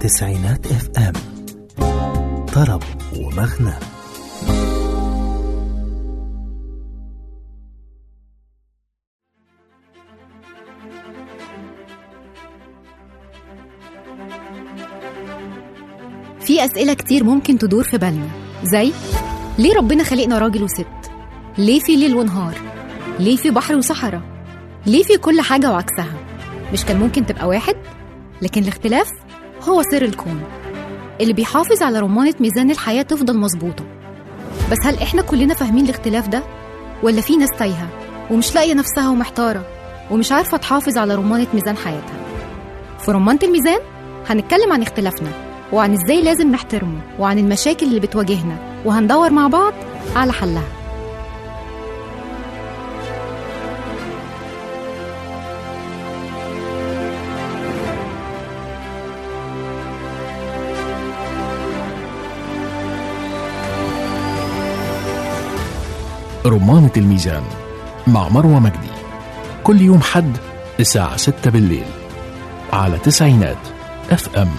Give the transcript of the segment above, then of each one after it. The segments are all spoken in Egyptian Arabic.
تسعينات اف ام طرب ومغنى في أسئلة كتير ممكن تدور في بالنا زي ليه ربنا خلقنا راجل وست؟ ليه في ليل ونهار؟ ليه في بحر وصحراء؟ ليه في كل حاجة وعكسها؟ مش كان ممكن تبقى واحد؟ لكن الاختلاف هو سر الكون اللي بيحافظ على رمانة ميزان الحياة تفضل مظبوطة بس هل إحنا كلنا فاهمين الاختلاف ده؟ ولا في ناس تايهة ومش لاقية نفسها ومحتارة ومش عارفة تحافظ على رمانة ميزان حياتها في رمانة الميزان هنتكلم عن اختلافنا وعن ازاي لازم نحترمه وعن المشاكل اللي بتواجهنا وهندور مع بعض على حلها رمانة الميزان مع مروة مجدي كل يوم حد الساعة 6 بالليل على تسعينات اف ام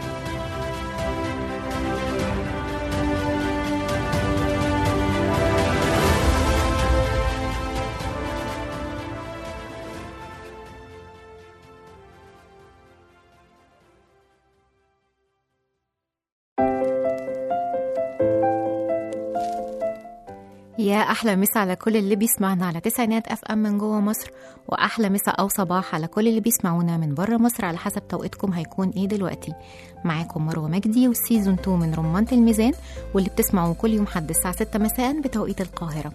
يا احلى مسا على كل اللي بيسمعنا على تسعينات اف ام من جوه مصر واحلى مسا او صباح على كل اللي بيسمعونا من بره مصر على حسب توقيتكم هيكون ايه دلوقتي معاكم مروه مجدي والسيزون 2 من رمانة الميزان واللي بتسمعوه كل يوم حد الساعه 6 مساء بتوقيت القاهره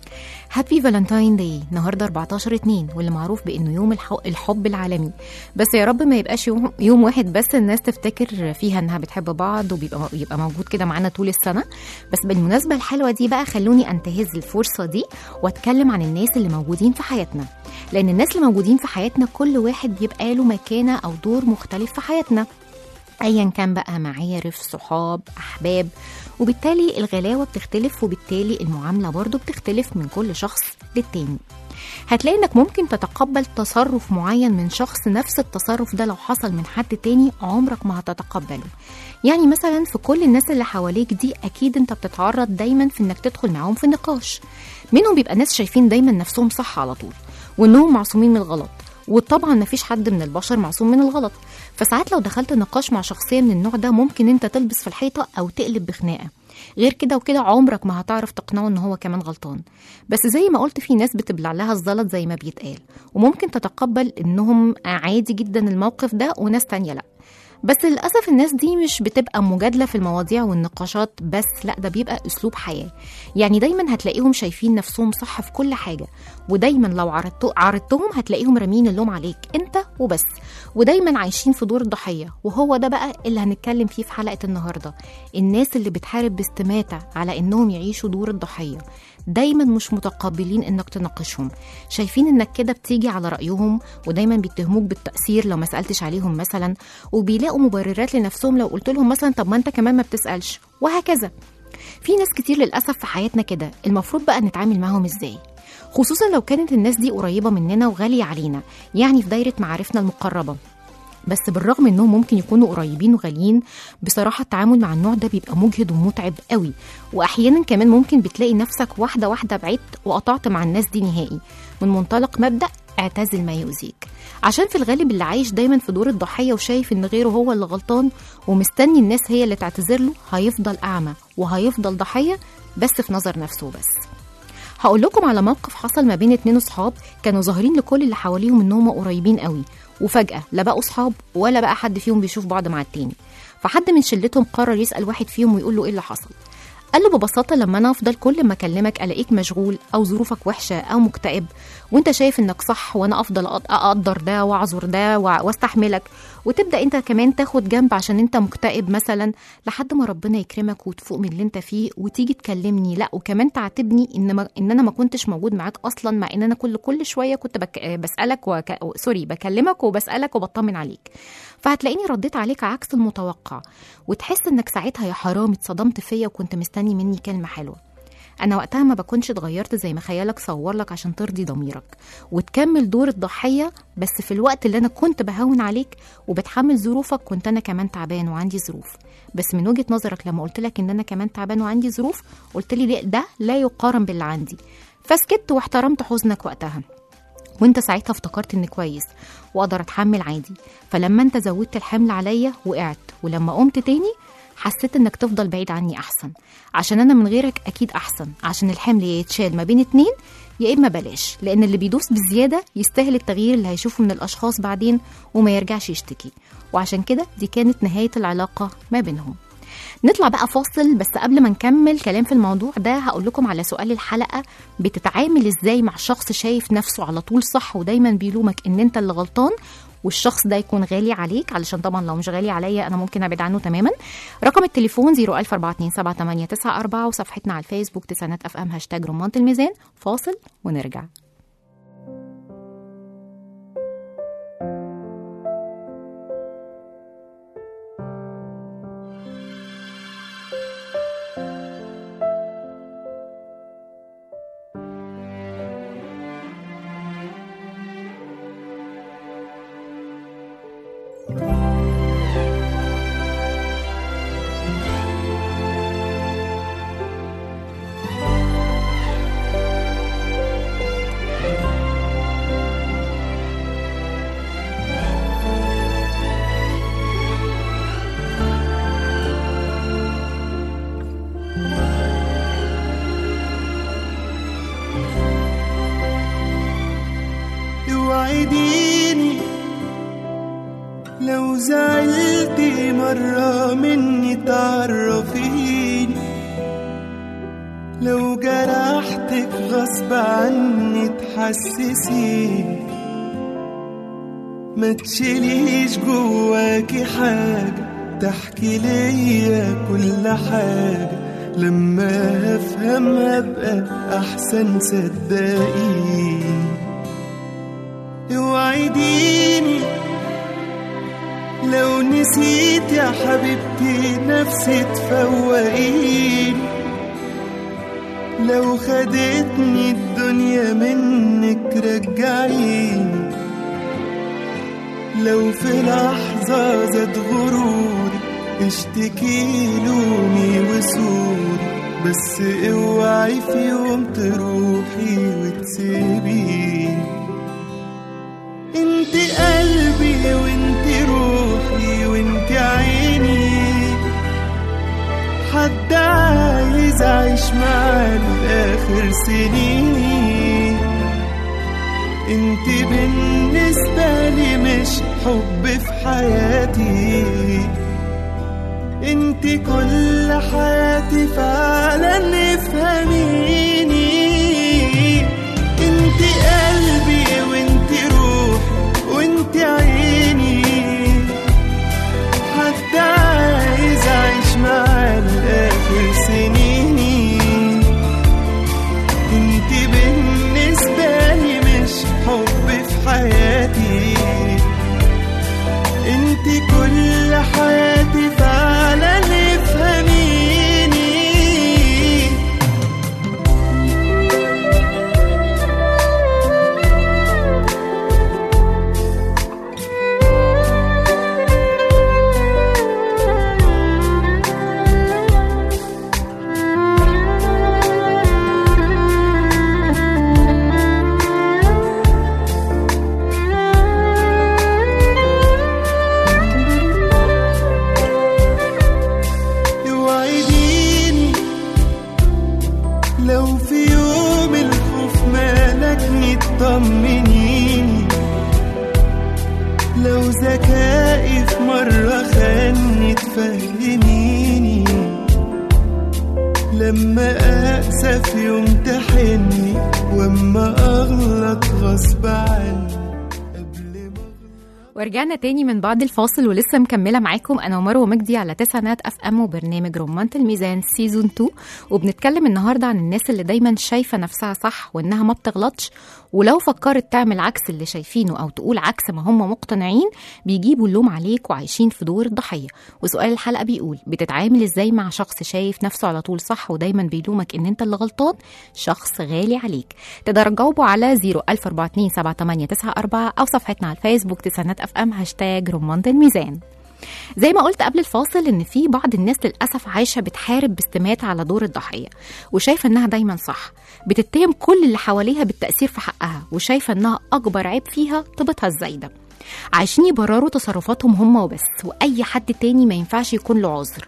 هابي فالنتاين داي النهارده 14 2 واللي معروف بانه يوم الح- الحب العالمي بس يا رب ما يبقاش يوم, يوم واحد بس الناس تفتكر فيها انها بتحب بعض وبيبقى يبقى موجود كده معانا طول السنه بس بالمناسبه الحلوه دي بقى خلوني انتهز الفرصه دي واتكلم عن الناس اللي موجودين في حياتنا لان الناس اللي موجودين في حياتنا كل واحد بيبقى له مكانه او دور مختلف في حياتنا ايا كان بقى معارف صحاب احباب وبالتالي الغلاوه بتختلف وبالتالي المعامله برضو بتختلف من كل شخص للتاني هتلاقي انك ممكن تتقبل تصرف معين من شخص نفس التصرف ده لو حصل من حد تاني عمرك ما هتتقبله يعني مثلا في كل الناس اللي حواليك دي اكيد انت بتتعرض دايما في انك تدخل معاهم في نقاش منهم بيبقى ناس شايفين دايما نفسهم صح على طول وانهم معصومين من الغلط وطبعا مفيش حد من البشر معصوم من الغلط فساعات لو دخلت نقاش مع شخصيه من النوع ده ممكن انت تلبس في الحيطه او تقلب بخناقه غير كده وكده عمرك ما هتعرف تقنعه ان هو كمان غلطان بس زي ما قلت في ناس بتبلع لها الزلط زي ما بيتقال وممكن تتقبل انهم عادي جدا الموقف ده وناس تانية لا بس للأسف الناس دي مش بتبقى مجادلة في المواضيع والنقاشات بس لا ده بيبقى أسلوب حياة يعني دايما هتلاقيهم شايفين نفسهم صح في كل حاجة ودايما لو عرضت عرضتهم هتلاقيهم رامين اللوم عليك انت وبس ودايما عايشين في دور الضحية وهو ده بقى اللي هنتكلم فيه في حلقة النهاردة الناس اللي بتحارب باستماتة على انهم يعيشوا دور الضحية دايما مش متقبلين انك تناقشهم شايفين انك كده بتيجي على رأيهم ودايما بيتهموك بالتأثير لو ما سألتش عليهم مثلا وبيلاقوا مبررات لنفسهم لو قلت لهم مثلا طب ما انت كمان ما بتسألش وهكذا في ناس كتير للأسف في حياتنا كده المفروض بقى نتعامل معاهم ازاي خصوصا لو كانت الناس دي قريبة مننا وغالية علينا يعني في دايرة معارفنا المقربة بس بالرغم انهم ممكن يكونوا قريبين وغاليين بصراحه التعامل مع النوع ده بيبقى مجهد ومتعب قوي واحيانا كمان ممكن بتلاقي نفسك واحده واحده بعدت وقطعت مع الناس دي نهائي من منطلق مبدا اعتزل ما يؤذيك عشان في الغالب اللي عايش دايما في دور الضحيه وشايف ان غيره هو اللي غلطان ومستني الناس هي اللي تعتذر له هيفضل اعمى وهيفضل ضحيه بس في نظر نفسه بس هقول لكم على موقف حصل ما بين اتنين صحاب كانوا ظاهرين لكل اللي حواليهم ان هم قريبين قوي وفجأة لا بقوا صحاب ولا بقى حد فيهم بيشوف بعض مع التاني فحد من شلتهم قرر يسأل واحد فيهم ويقول له ايه اللي حصل قال له ببساطة لما أنا أفضل كل ما أكلمك ألاقيك مشغول أو ظروفك وحشة أو مكتئب وأنت شايف إنك صح وأنا أفضل أق- أقدر ده وأعذر ده وأ- وأستحملك وتبدأ أنت كمان تاخد جنب عشان أنت مكتئب مثلا لحد ما ربنا يكرمك وتفوق من اللي أنت فيه وتيجي تكلمني لا وكمان تعاتبني إن ما إن أنا ما كنتش موجود معاك أصلا مع إن أنا كل كل شوية كنت بك... بسألك وك... سوري بكلمك وبسألك وبطمن عليك فهتلاقيني رديت عليك عكس المتوقع وتحس انك ساعتها يا حرام اتصدمت فيا وكنت مستني مني كلمه حلوه انا وقتها ما بكونش اتغيرت زي ما خيالك صور لك عشان ترضي ضميرك وتكمل دور الضحيه بس في الوقت اللي انا كنت بهون عليك وبتحمل ظروفك كنت انا كمان تعبان وعندي ظروف بس من وجهه نظرك لما قلت لك ان انا كمان تعبان وعندي ظروف قلت لي لا ده لا يقارن باللي عندي فسكت واحترمت حزنك وقتها وانت ساعتها افتكرت اني كويس واقدر اتحمل عادي فلما انت زودت الحمل عليا وقعت ولما قمت تاني حسيت انك تفضل بعيد عني احسن عشان انا من غيرك اكيد احسن عشان الحمل يا يتشال ما بين اتنين يا اما بلاش لان اللي بيدوس بزياده يستاهل التغيير اللي هيشوفه من الاشخاص بعدين وما يرجعش يشتكي وعشان كده دي كانت نهايه العلاقه ما بينهم نطلع بقى فاصل بس قبل ما نكمل كلام في الموضوع ده هقول لكم على سؤال الحلقه بتتعامل ازاي مع شخص شايف نفسه على طول صح ودايما بيلومك ان انت اللي غلطان والشخص ده يكون غالي عليك علشان طبعا لو مش غالي عليا انا ممكن ابعد عنه تماما رقم التليفون 004278994 وصفحتنا على الفيسبوك تسعينات اف ام هاشتاج رمانة الميزان فاصل ونرجع اوعديني لو زعلتي مرة مني تعرفيني لو جرحتك غصب عني تحسسيني ما تشيليش جواكي حاجة تحكي ليا كل حاجة لما افهم ابقى احسن صدقيني اوعديني لو نسيت يا حبيبتي نفسي تفوقيني لو خدتني الدنيا منك رجعيني لو في لحظة زاد غروري اشتكي لومي وسوري بس اوعي في يوم تروحي وتسيبيني انت قلبي وانت روحي وانت عيني حد عايز اعيش معاه لاخر سنيني انت بالنسبة لي مش حب في حياتي انت كل حياتي فعلا افهميني انت قلبي وانت روحي وانت عيني حتى عايز اعيش معاه لاخر سنيني انت بالنسبة لي مش حب في حياتي انت كل حياتي فعلا افهميني اوعديني لو في يوم الخوف مالكني تطمنيني لو ذكائي في مرة خاني تفهميني لما أقسى في يوم تحني واما أغلط غصب عني قبل ما ورجعنا تاني من بعد الفاصل ولسه مكمله معاكم انا ومروه مجدي على تسعينات اف ام وبرنامج رمانة الميزان سيزون 2 وبنتكلم النهارده عن الناس اللي دايما شايفه نفسها صح وانها ما بتغلطش ولو فكرت تعمل عكس اللي شايفينه أو تقول عكس ما هم مقتنعين بيجيبوا اللوم عليك وعايشين في دور الضحية وسؤال الحلقة بيقول بتتعامل ازاي مع شخص شايف نفسه على طول صح ودايما بيلومك ان انت اللي غلطان شخص غالي عليك تقدر تجاوبوا على 014278994 أو صفحتنا على الفيسبوك تسعينات اف ام هاشتاج رمانة الميزان زي ما قلت قبل الفاصل ان في بعض الناس للاسف عايشه بتحارب باستماتة على دور الضحيه وشايفه انها دايما صح بتتهم كل اللي حواليها بالتاثير في حقها وشايفه انها اكبر عيب فيها طيبتها الزايده عايشين يبرروا تصرفاتهم هم وبس واي حد تاني ما ينفعش يكون له عذر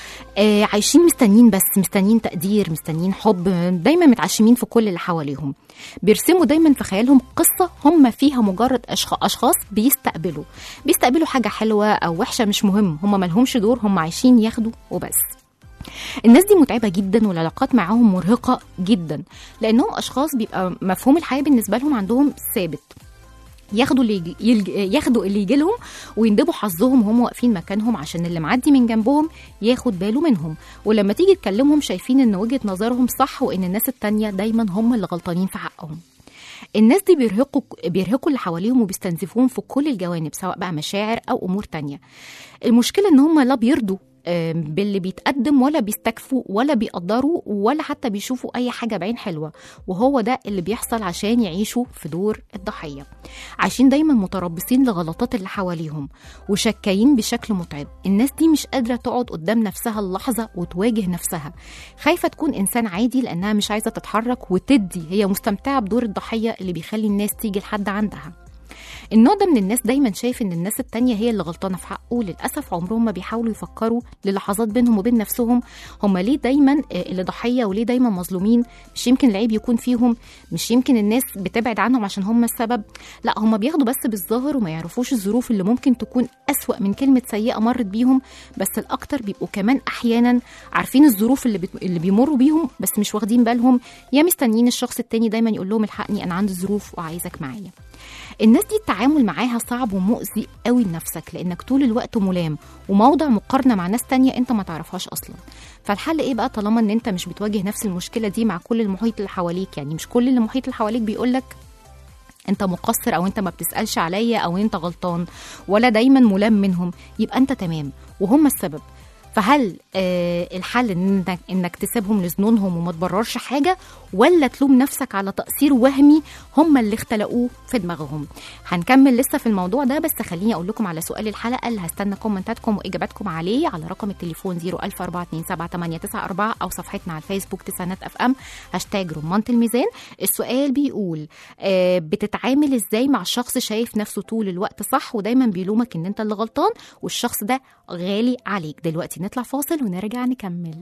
آه عايشين مستنيين بس مستنيين تقدير مستنيين حب دايما متعشمين في كل اللي حواليهم بيرسموا دايما في خيالهم قصة هم فيها مجرد أشخ- أشخاص بيستقبلوا بيستقبلوا حاجة حلوة أو وحشة مش مهم هم ملهمش دور هم عايشين ياخدوا وبس الناس دي متعبة جدا والعلاقات معاهم مرهقة جدا لأنهم أشخاص بيبقى مفهوم الحياة بالنسبة لهم عندهم ثابت ياخدوا اللي يجي يلج... ياخدوا اللي يجي لهم ويندبوا حظهم وهم واقفين مكانهم عشان اللي معدي من جنبهم ياخد باله منهم ولما تيجي تكلمهم شايفين ان وجهة نظرهم صح وان الناس التانية دايما هم اللي غلطانين في حقهم الناس دي بيرهقوا بيرهقوا اللي حواليهم وبيستنزفوهم في كل الجوانب سواء بقى مشاعر او امور تانية المشكله ان هم لا بيرضوا آم، باللي بيتقدم ولا بيستكفوا ولا بيقدروا ولا حتى بيشوفوا اي حاجه بعين حلوه وهو ده اللي بيحصل عشان يعيشوا في دور الضحيه عايشين دايما متربصين لغلطات اللي حواليهم وشكايين بشكل متعب الناس دي مش قادره تقعد قدام نفسها اللحظه وتواجه نفسها خايفه تكون انسان عادي لانها مش عايزه تتحرك وتدي هي مستمتعه بدور الضحيه اللي بيخلي الناس تيجي لحد عندها النوع ده من الناس دايما شايف ان الناس التانية هي اللي غلطانة في حقه للأسف عمرهم ما بيحاولوا يفكروا للحظات بينهم وبين نفسهم هم ليه دايما آه، اللي ضحية وليه دايما مظلومين مش يمكن العيب يكون فيهم مش يمكن الناس بتبعد عنهم عشان هم السبب لا هم بياخدوا بس بالظاهر وما يعرفوش الظروف اللي ممكن تكون أسوأ من كلمة سيئة مرت بيهم بس الأكتر بيبقوا كمان أحيانا عارفين الظروف اللي, بت... اللي بيمروا بيهم بس مش واخدين بالهم يا مستنيين الشخص التاني دايما يقول لهم الحقني أنا عندي ظروف وعايزك معايا الناس دي التعامل معاها صعب ومؤذي قوي لنفسك لانك طول الوقت ملام وموضع مقارنه مع ناس تانية انت ما تعرفهاش اصلا فالحل ايه بقى طالما ان انت مش بتواجه نفس المشكله دي مع كل المحيط اللي حواليك يعني مش كل اللي المحيط اللي حواليك بيقولك انت مقصر او انت ما بتسالش عليا او انت غلطان ولا دايما ملام منهم يبقى انت تمام وهم السبب فهل آه الحل انك انك تسيبهم لظنونهم وما تبررش حاجه ولا تلوم نفسك على تقصير وهمي هم اللي اختلقوه في دماغهم هنكمل لسه في الموضوع ده بس خليني اقول لكم على سؤال الحلقه اللي هستنى كومنتاتكم واجاباتكم عليه على رقم التليفون 004278994 او صفحتنا على الفيسبوك تسعينات اف ام هاشتاج رمانة الميزان السؤال بيقول آه بتتعامل ازاي مع شخص شايف نفسه طول الوقت صح ودايما بيلومك ان انت اللي غلطان والشخص ده غالي عليك دلوقتي نطلع فاصل ونرجع نكمل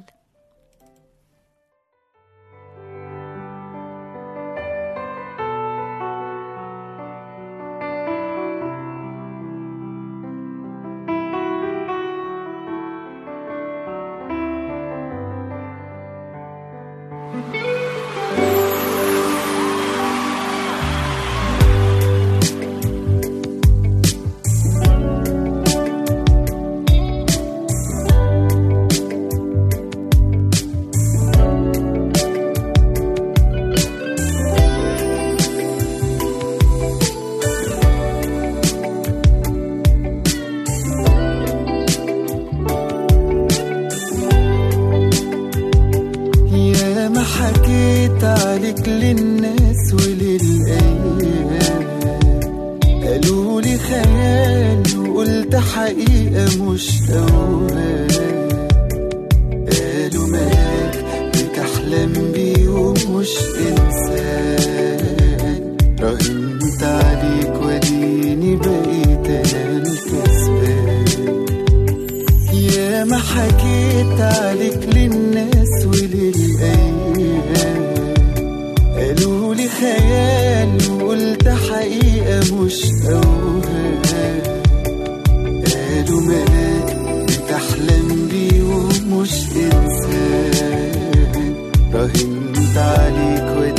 يا ما حكيت عليك للناس وللأيام قالوا لي خيال وقلت حقيقة مش أوهام قالوا ملاك بتحلم بيه ومش إنسان راهنت عليك وديني بقيت أنا الكسبان يا ما حكيت عليك للناس وللأيام قالوا لي خيال وقلت حقيقة مش أوهام قالوا ملاك بتحلم بيه ومش إنسان راهنت عليك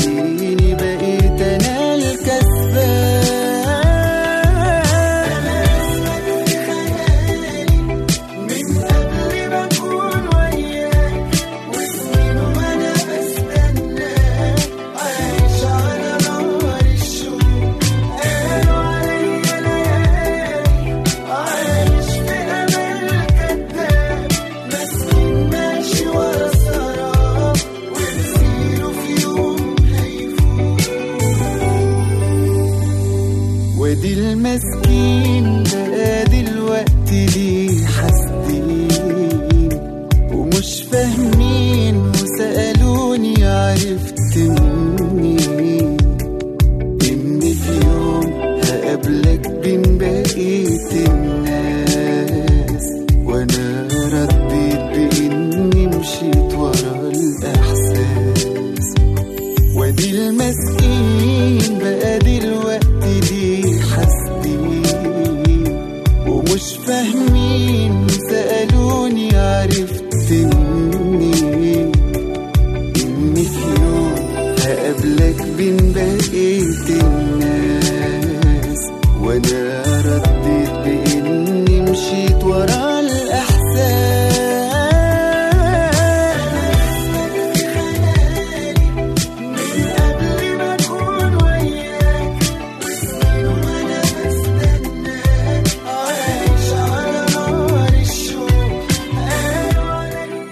مش فاهمين سألوني عرفت منين إن في يوم هقابلك بين بقية الناس وأنا رديت بإني مشيت ورا الإحساس من قبل ما أكون وياك وسنين وأنا بستناك عايش على نار الشوق قالوا عليا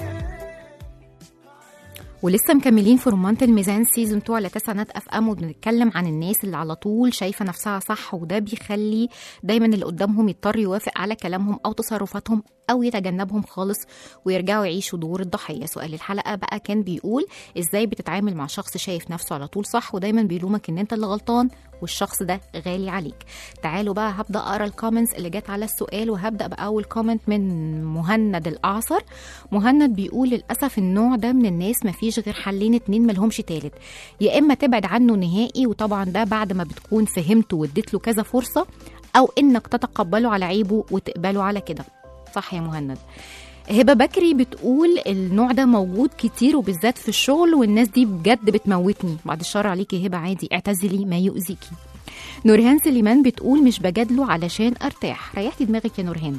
ولسه مكملين في رمانة الميزان سيزون 2 على تسعة اف ام وبنتكلم عن الناس اللي على طول شايفه نفسها صح وده بيخلي دايما اللي قدامهم يضطر يوافق على كلامهم او تصرفاتهم او يتجنبهم خالص ويرجعوا يعيشوا دور الضحيه سؤال الحلقه بقى كان بيقول ازاي بتتعامل مع شخص شايف نفسه على طول صح ودايما بيلومك ان انت اللي غلطان والشخص ده غالي عليك تعالوا بقى هبدا اقرا الكومنتس اللي جت على السؤال وهبدا باول كومنت من مهند الاعصر مهند بيقول للاسف النوع ده من الناس مفيش غير حلين اتنين ملهمش تالت يا اما تبعد عنه نهائي وطبعا ده بعد ما بتكون فهمته واديت له كذا فرصه او انك تتقبله على عيبه وتقبله على كده صح يا مهند هبه بكري بتقول النوع ده موجود كتير وبالذات في الشغل والناس دي بجد بتموتني بعد الشر عليكي يا هبه عادي اعتزلي ما يؤذيكي نورهان سليمان بتقول مش بجادله علشان ارتاح ريحتي دماغك يا نورهان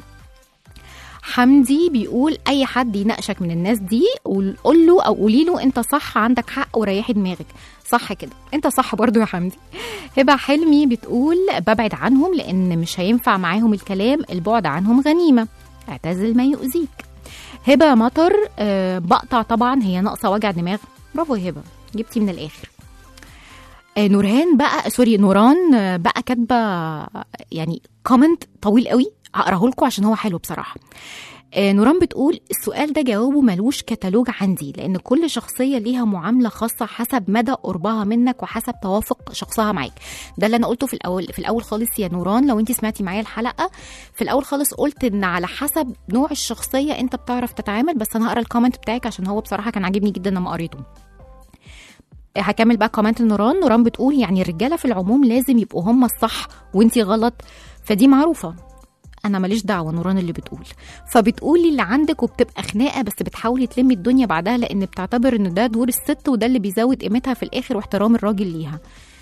حمدي بيقول اي حد يناقشك من الناس دي قول قول له او قولي له انت صح عندك حق وريحي دماغك صح كده انت صح برضو يا حمدي هبه حلمي بتقول ببعد عنهم لان مش هينفع معاهم الكلام البعد عنهم غنيمه اعتزل ما يؤذيك هبه مطر آه، بقطع طبعا هي ناقصه وجع دماغ برافو يا هبه جبتي من الاخر آه، نورهان بقى سوري نوران آه، بقى كاتبه يعني كومنت طويل قوي هقراه لكم عشان هو حلو بصراحه آه، نوران بتقول السؤال ده جوابه ملوش كتالوج عندي لان كل شخصيه ليها معامله خاصه حسب مدى قربها منك وحسب توافق شخصها معاك ده اللي انا قلته في الاول في الاول خالص يا نوران لو انت سمعتي معايا الحلقه في الاول خالص قلت ان على حسب نوع الشخصيه انت بتعرف تتعامل بس انا هقرا الكومنت بتاعك عشان هو بصراحه كان عاجبني جدا لما قريته هكمل بقى كومنت نوران نوران بتقول يعني الرجاله في العموم لازم يبقوا هم الصح وانتي غلط فدي معروفه انا ماليش دعوه نوران اللي بتقول فبتقولي اللي عندك وبتبقى خناقه بس بتحاولي تلمي الدنيا بعدها لان بتعتبر ان ده دور الست وده اللي بيزود قيمتها في الاخر واحترام الراجل ليها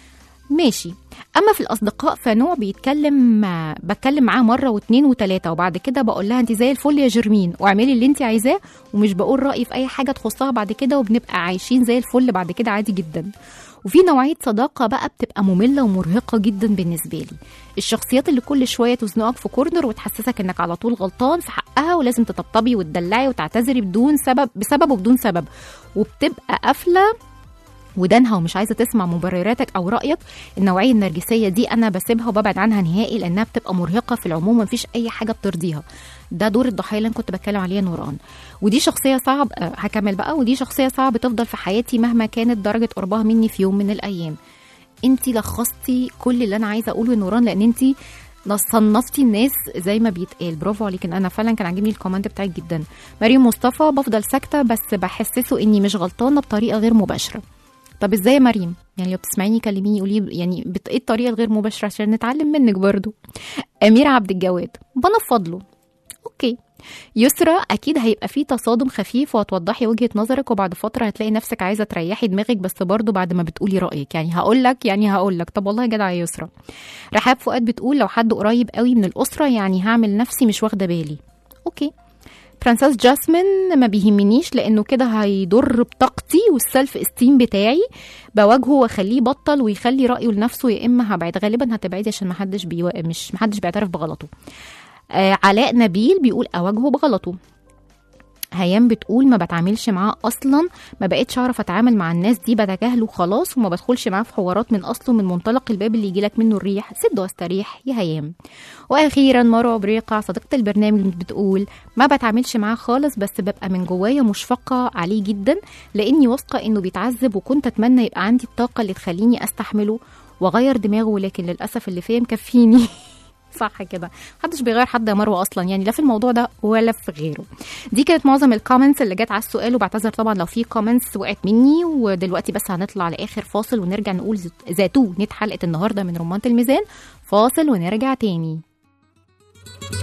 ماشي اما في الاصدقاء فنوع بيتكلم بتكلم معاه مره واتنين وتلاته وبعد كده بقول لها انت زي الفل يا جرمين واعملي اللي انت عايزاه ومش بقول رايي في اي حاجه تخصها بعد كده وبنبقى عايشين زي الفل بعد كده عادي جدا وفي نوعيه صداقه بقى بتبقى ممله ومرهقه جدا بالنسبه لي الشخصيات اللي كل شويه تزنقك في كورنر وتحسسك انك على طول غلطان في حقها ولازم تطبطبي وتدلعي وتعتذري بدون سبب بسبب وبدون سبب وبتبقى قافله ودانها ومش عايزه تسمع مبرراتك او رايك النوعيه النرجسيه دي انا بسيبها وببعد عنها نهائي لانها بتبقى مرهقه في العموم ومفيش اي حاجه بترضيها ده دور الضحيه اللي انا كنت بتكلم عليه نوران ودي شخصيه صعب آه، هكمل بقى ودي شخصيه صعب تفضل في حياتي مهما كانت درجه قربها مني في يوم من الايام انت لخصتي كل اللي انا عايزه اقوله يا نوران لان انت صنفتي الناس زي ما بيتقال برافو عليك إن انا فعلا كان عاجبني الكومنت بتاعك جدا مريم مصطفى بفضل ساكته بس بحسسه اني مش غلطانه بطريقه غير مباشره طب ازاي يا مريم يعني لو بتسمعيني كلميني قولي يعني بت... ايه الطريقه الغير مباشره عشان نتعلم منك برضو امير عبد الجواد بنفض له اوكي يسرا اكيد هيبقى في تصادم خفيف وهتوضحي وجهه نظرك وبعد فتره هتلاقي نفسك عايزه تريحي دماغك بس برضو بعد ما بتقولي رايك يعني هقول لك يعني هقول لك طب والله جدع يا يسرا رحاب فؤاد بتقول لو حد قريب قوي من الاسره يعني هعمل نفسي مش واخده بالي اوكي برنسس جاسمين ما بيهمنيش لانه كده هيضر بطاقتي والسلف استيم بتاعي بواجهه واخليه يبطل ويخلي رايه لنفسه يا اما هبعد غالبا هتبعدي عشان محدش بيو... مش محدش بيعترف بغلطه آه علاء نبيل بيقول اواجهه بغلطه هيام بتقول ما بتعاملش معاه اصلا ما بقتش اعرف اتعامل مع الناس دي بتجاهله خلاص وما بدخلش معاه في حوارات من اصله من منطلق الباب اللي يجيلك منه الريح سد واستريح يا هيام واخيرا مروه بريقه صديقه البرنامج بتقول ما بتعاملش معاه خالص بس ببقى من جوايا مشفقه عليه جدا لاني واثقه انه بيتعذب وكنت اتمنى يبقى عندي الطاقه اللي تخليني استحمله واغير دماغه لكن للاسف اللي فيا مكفيني صح كده محدش بيغير حد يا مروه اصلا يعني لا في الموضوع ده ولا في غيره دي كانت معظم الكومنتس اللي جت على السؤال وبعتذر طبعا لو في كومنتس وقعت مني ودلوقتي بس هنطلع لاخر فاصل ونرجع نقول ذاتو نت حلقه النهارده من رمانه الميزان فاصل ونرجع تاني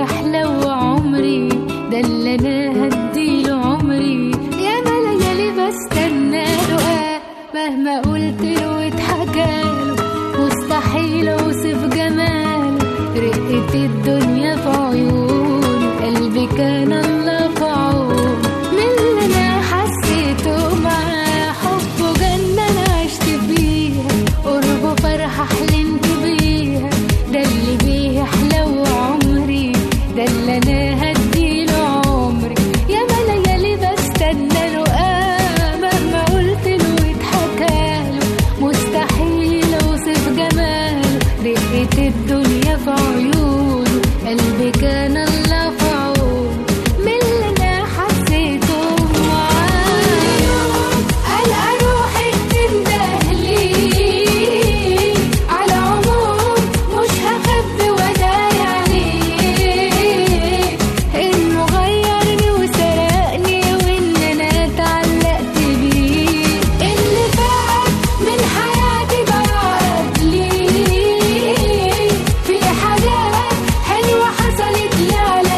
يحلو عمري ده اللي انا هديله عمري يا ما ليالي بستنى له آه مهما قلت له واتحكاله مستحيل اوصف جماله رقة الدنيا في عيونه قلبي كان الله في عونه من اللي انا حسيته معاه حبه جنة انا عشت فيها قربه فرحة حلمت بيها ده اللي بيه يحلو عمري ده اللي انا هديله عمري يا ما ليالي بستنى له آه مهما قلت له واتحكاله مستحيل اوصف جماله رقة الدنيا في عيونه قلبي كان الله في عونه من اللي انا حسيته معاه ألقى روحي بتندهلي على عموم مش هخبي وداي عليه إنه غيرني وسرقني وإن أنا اتعلقت بيه اللي فات من حياتي ضاع قبلي في حاجات حلوة حصلت لي على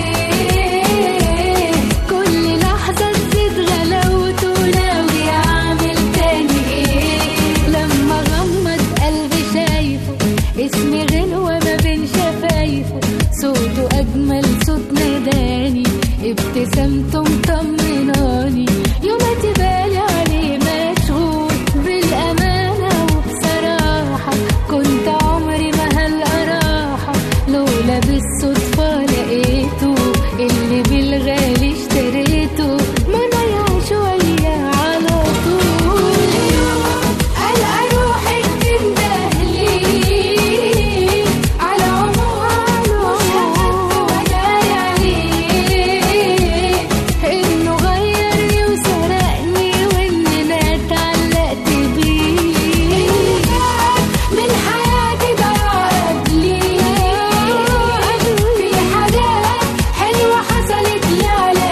ايديه كل لحظة تزيد غلاوته ناوي اعمل تاني ايه لما غمض قلبي شايفه اسمي غنوة ما بين شفايفه صوته اجمل صوت ناداني ابتسامته مطمناني يوماتي بالي عليه مشغول بالامانة وبصراحة كنت عمري ما هلقى راحة لولا بالصدفة لقيته اللي بالغالي اشتريته ما ضيع شوية على طول ألقى روحي بتندهلي على عمره مش هخبي وداي عليه إنه غيرني وسرقني وإن أنا اتعلقت بيه من حياتي ضاع قبلي في حاجات حلوة حصلت لي على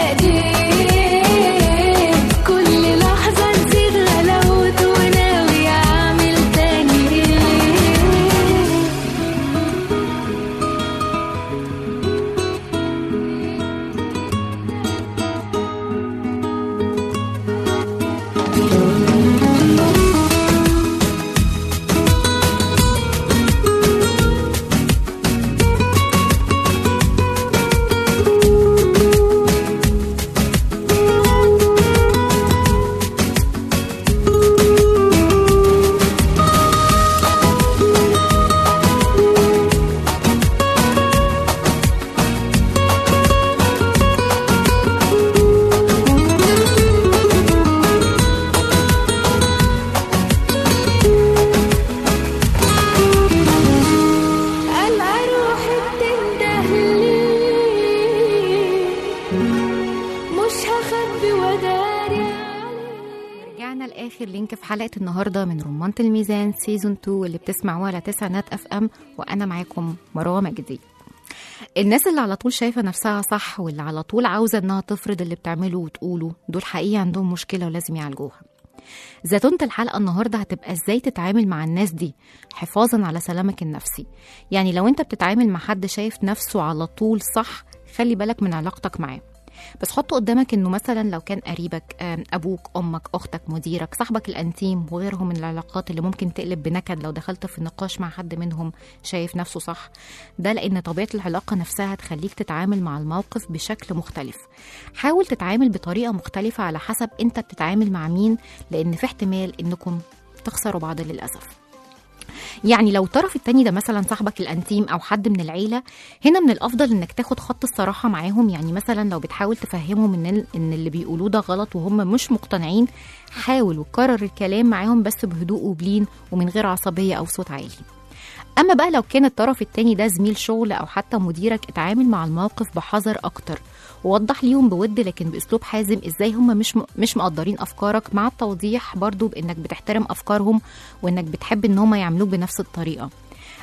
ايديه كل لحظة نسيت غلاوته وناوي اعمل تاني ألقى روحي بتندهلي مش هخبي وداري رجعنا لاخر لينك في حلقه النهارده من رمانة الميزان سيزون 2 اللي بتسمعوها على تسعينات اف ام وانا معاكم مروه مجدي الناس اللي على طول شايفه نفسها صح واللي على طول عاوزه انها تفرض اللي بتعمله وتقوله دول حقيقي عندهم مشكله ولازم يعالجوها زتونة الحلقة النهاردة هتبقى ازاي تتعامل مع الناس دي حفاظا على سلامك النفسي يعني لو انت بتتعامل مع حد شايف نفسه على طول صح خلي بالك من علاقتك معاه بس حط قدامك انه مثلا لو كان قريبك آم، ابوك امك اختك مديرك صاحبك الانتيم وغيرهم من العلاقات اللي ممكن تقلب بنكد لو دخلت في نقاش مع حد منهم شايف نفسه صح ده لان طبيعه العلاقه نفسها تخليك تتعامل مع الموقف بشكل مختلف حاول تتعامل بطريقه مختلفه على حسب انت بتتعامل مع مين لان في احتمال انكم تخسروا بعض للاسف يعني لو الطرف التاني ده مثلا صاحبك الانتيم او حد من العيله هنا من الافضل انك تاخد خط الصراحه معاهم يعني مثلا لو بتحاول تفهمهم ان ال- ان اللي بيقولوه ده غلط وهم مش مقتنعين حاول وكرر الكلام معاهم بس بهدوء وبلين ومن غير عصبيه او صوت عالي اما بقى لو كان الطرف التاني ده زميل شغل او حتى مديرك اتعامل مع الموقف بحذر اكتر ووضح ليهم بود لكن باسلوب حازم ازاي هم مش م- مش مقدرين افكارك مع التوضيح برضو بانك بتحترم افكارهم وانك بتحب ان هم يعملوك بنفس الطريقه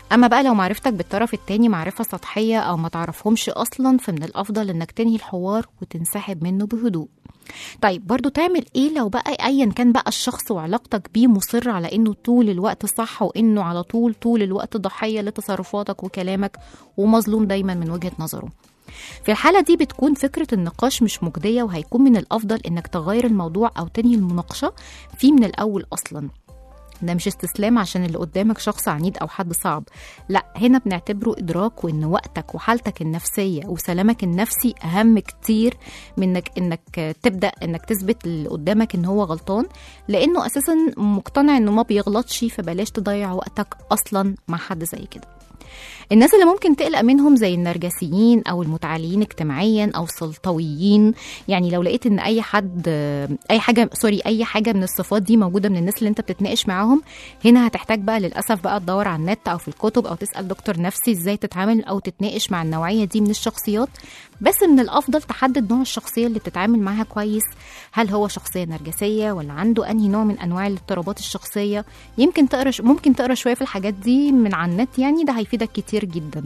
اما بقى لو معرفتك بالطرف التاني معرفه سطحيه او ما تعرفهمش اصلا فمن الافضل انك تنهي الحوار وتنسحب منه بهدوء طيب برضو تعمل ايه لو بقى ايا كان بقى الشخص وعلاقتك بيه مصر على انه طول الوقت صح وانه على طول طول الوقت ضحيه لتصرفاتك وكلامك ومظلوم دايما من وجهه نظره في الحالة دي بتكون فكرة النقاش مش مجدية وهيكون من الأفضل إنك تغير الموضوع أو تنهي المناقشة فيه من الأول أصلا ده مش استسلام عشان اللي قدامك شخص عنيد او حد صعب لا هنا بنعتبره ادراك وان وقتك وحالتك النفسيه وسلامك النفسي اهم كتير من انك انك تبدا انك تثبت اللي قدامك ان هو غلطان لانه اساسا مقتنع انه ما بيغلطش فبلاش تضيع وقتك اصلا مع حد زي كده الناس اللي ممكن تقلق منهم زي النرجسيين او المتعاليين اجتماعيا او السلطويين يعني لو لقيت ان اي حد اي حاجه سوري اي حاجه من الصفات دي موجوده من الناس اللي انت بتتناقش معاهم هنا هتحتاج بقى للاسف بقى تدور على النت او في الكتب او تسال دكتور نفسي ازاي تتعامل او تتناقش مع النوعيه دي من الشخصيات بس من الافضل تحدد نوع الشخصيه اللي بتتعامل معاها كويس هل هو شخصيه نرجسيه ولا عنده انهي نوع من انواع الاضطرابات الشخصيه يمكن تقرا ممكن تقرا شويه في الحاجات دي من على النت يعني ده هيفيدك كتير جدا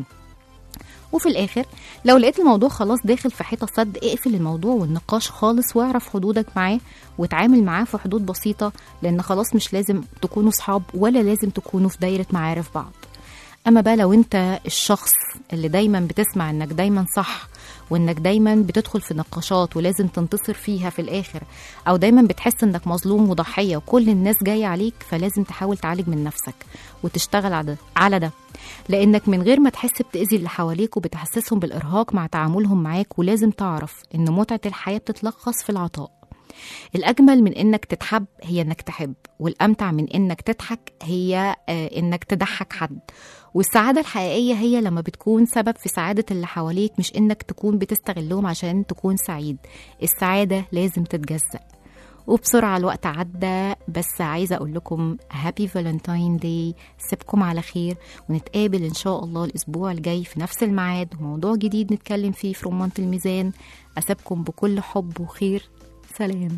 وفي الاخر لو لقيت الموضوع خلاص داخل في حيطه سد اقفل الموضوع والنقاش خالص واعرف حدودك معاه وتعامل معاه في حدود بسيطه لان خلاص مش لازم تكونوا صحاب ولا لازم تكونوا في دايره معارف بعض اما بقى لو انت الشخص اللي دايما بتسمع انك دايما صح وانك دايما بتدخل في نقاشات ولازم تنتصر فيها في الاخر او دايما بتحس انك مظلوم وضحيه وكل الناس جايه عليك فلازم تحاول تعالج من نفسك وتشتغل على ده على ده لانك من غير ما تحس بتاذي اللي حواليك وبتحسسهم بالارهاق مع تعاملهم معاك ولازم تعرف ان متعه الحياه بتتلخص في العطاء الأجمل من إنك تتحب هي إنك تحب والأمتع من إنك تضحك هي إنك تضحك حد والسعادة الحقيقية هي لما بتكون سبب في سعادة اللي حواليك مش إنك تكون بتستغلهم عشان تكون سعيد السعادة لازم تتجزأ وبسرعة الوقت عدى بس عايزة أقول لكم هابي فالنتاين داي سيبكم على خير ونتقابل إن شاء الله الأسبوع الجاي في نفس الميعاد وموضوع جديد نتكلم فيه في رمانة الميزان أسيبكم بكل حب وخير سلام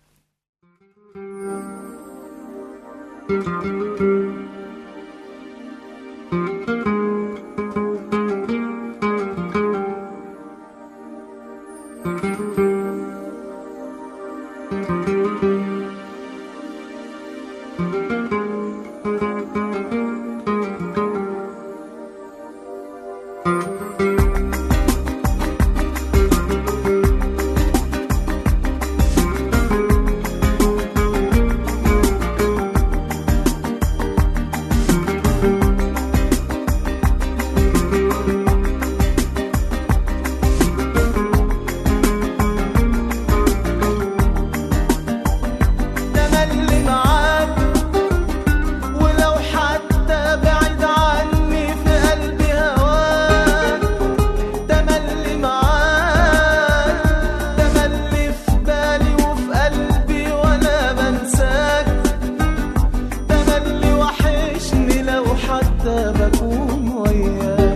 تملي معاك ولو حتى بعيد عني في قلبي هواك تملي معاك تملي في بالي وفي قلبي وانا بنساك تملي وحشني لو حتى بكون وياك